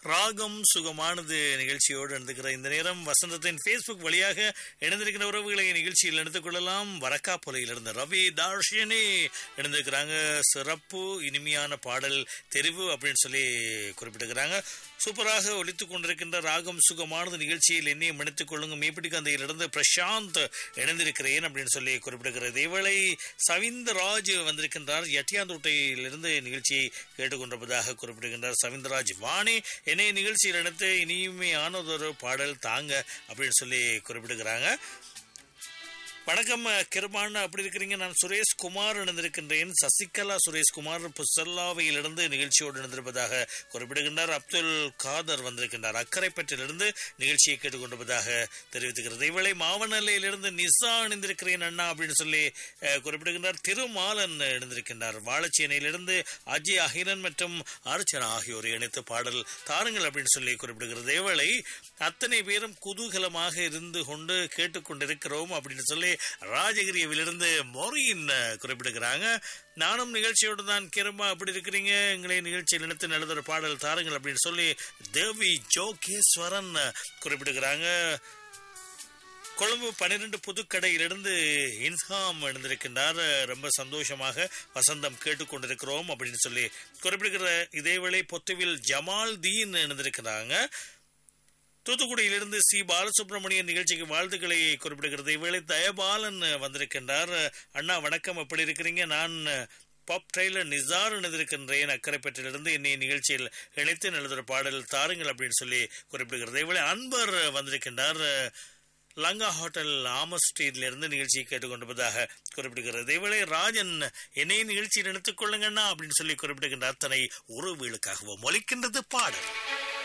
ராகம் சுகமானது நிகழ்ச்சியோடு இணைந்திருக்கிற இந்த நேரம் வசந்தத்தின் ஃபேஸ்புக் வழியாக இணைந்திருக்கிற உறவுகளை நிகழ்ச்சியில் எடுத்துக் கொள்ளலாம் வரக்காப்புலையில் இருந்த ரவி தார்ஷியனே இணைந்திருக்கிறாங்க சிறப்பு இனிமையான பாடல் தெரிவு அப்படின்னு சொல்லி குறிப்பிட்டிருக்கிறாங்க சூப்பராக ஒலித்துக் கொண்டிருக்கின்ற ராகம் சுகமானது நிகழ்ச்சியில் என்னையும் இணைத்துக் கொள்ளுங்க மேப்பிடிக்கந்தையிலிருந்து பிரசாந்த் இணைந்திருக்கிறேன் அப்படின்னு சொல்லி குறிப்பிடுகிறது இவளை சவிந்தராஜ் வந்திருக்கின்றார் எட்டியாந்தோட்டையிலிருந்து நிகழ்ச்சியை கேட்டுக்கொண்டிருப்பதாக குறிப்பிடுகின்றார் சவிந்தராஜ் வாணி என்னை நிகழ்ச்சியில் இணைத்து இனிமையானதொரு பாடல் தாங்க அப்படின்னு சொல்லி குறிப்பிடுகிறாங்க வணக்கம் கிருபான் அப்படி இருக்கிறீங்க நான் சுரேஷ் குமார் இணைந்திருக்கின்றேன் சசிகலா சுரேஷ் குமார் புசல்லாவையிலிருந்து நிகழ்ச்சியோடு இணைந்திருப்பதாக குறிப்பிடுகின்றார் அப்துல் காதர் வந்திருக்கின்றார் அக்கரைப்பற்றிலிருந்து நிகழ்ச்சியை கேட்டுக்கொண்டிருப்பதாக தெரிவித்துகிறது இவளை மாவனல்லையிலிருந்து நிசா இணைந்திருக்கிறேன் அண்ணா அப்படின்னு சொல்லி அஹ், குறிப்பிடுகின்றார் திருமாலன் இணைந்திருக்கின்றார் வாழச்சேனையிலிருந்து அஜய் அகிரன் மற்றும் அர்ச்சனா ஆகியோரை இணைத்து பாடல் தாருங்கள் அப்படின்னு சொல்லி குறிப்பிடுகிறது இவளை அத்தனை பேரும் குதூகலமாக இருந்து கொண்டு கேட்டுக்கொண்டிருக்கிறோம் அப்படின்னு சொல்லி ராஜகிரியவிலிருந்து மொரியின் குறிப்பிடுகிறாங்க நானும் நிகழ்ச்சியோடு தான் கிரும்பா அப்படி இருக்கிறீங்க எங்களை நிகழ்ச்சியில் நினைத்து நல்லதொரு பாடல் தாருங்கள் அப்படின்னு சொல்லி தேவி ஜோகேஸ்வரன் குறிப்பிடுகிறாங்க கொழும்பு பன்னிரண்டு புதுக்கடையிலிருந்து இன்ஹாம் இணைந்திருக்கின்றார் ரொம்ப சந்தோஷமாக வசந்தம் கேட்டுக்கொண்டிருக்கிறோம் அப்படின்னு சொல்லி குறிப்பிடுகிற இதேவேளை பொத்துவில் ஜமால் தீன் இணைந்திருக்கிறாங்க தூத்துக்குடியிலிருந்து சி பாலசுப்ரமணியன் நிகழ்ச்சிக்கு வாழ்த்துக்களை குறிப்பிடுகிறது இவ்வேளை தயபாலன் வந்திருக்கின்றார் அண்ணா வணக்கம் எப்படி இருக்கிறீங்க நான் பாப் ட்ரெயிலர் நிசார் இணைந்திருக்கின்றேன் அக்கரைப்பற்றிலிருந்து என்னை நிகழ்ச்சியில் இணைத்து நல்லதொரு பாடல் தாருங்கள் அப்படின்னு சொல்லி குறிப்பிடுகிறது இவ்வேளை அன்பர் வந்திருக்கின்றார் லங்கா ஹோட்டல் ஆமஸ் ஸ்ட்ரீட்ல இருந்து நிகழ்ச்சியை கேட்டுக்கொண்டிருப்பதாக குறிப்பிடுகிறது இவளை ராஜன் என்னை நிகழ்ச்சியில் இணைத்துக் கொள்ளுங்கண்ணா அப்படின்னு சொல்லி குறிப்பிடுகின்ற அத்தனை உறவுகளுக்காகவும் ஒலிக்கின்றது பாடல்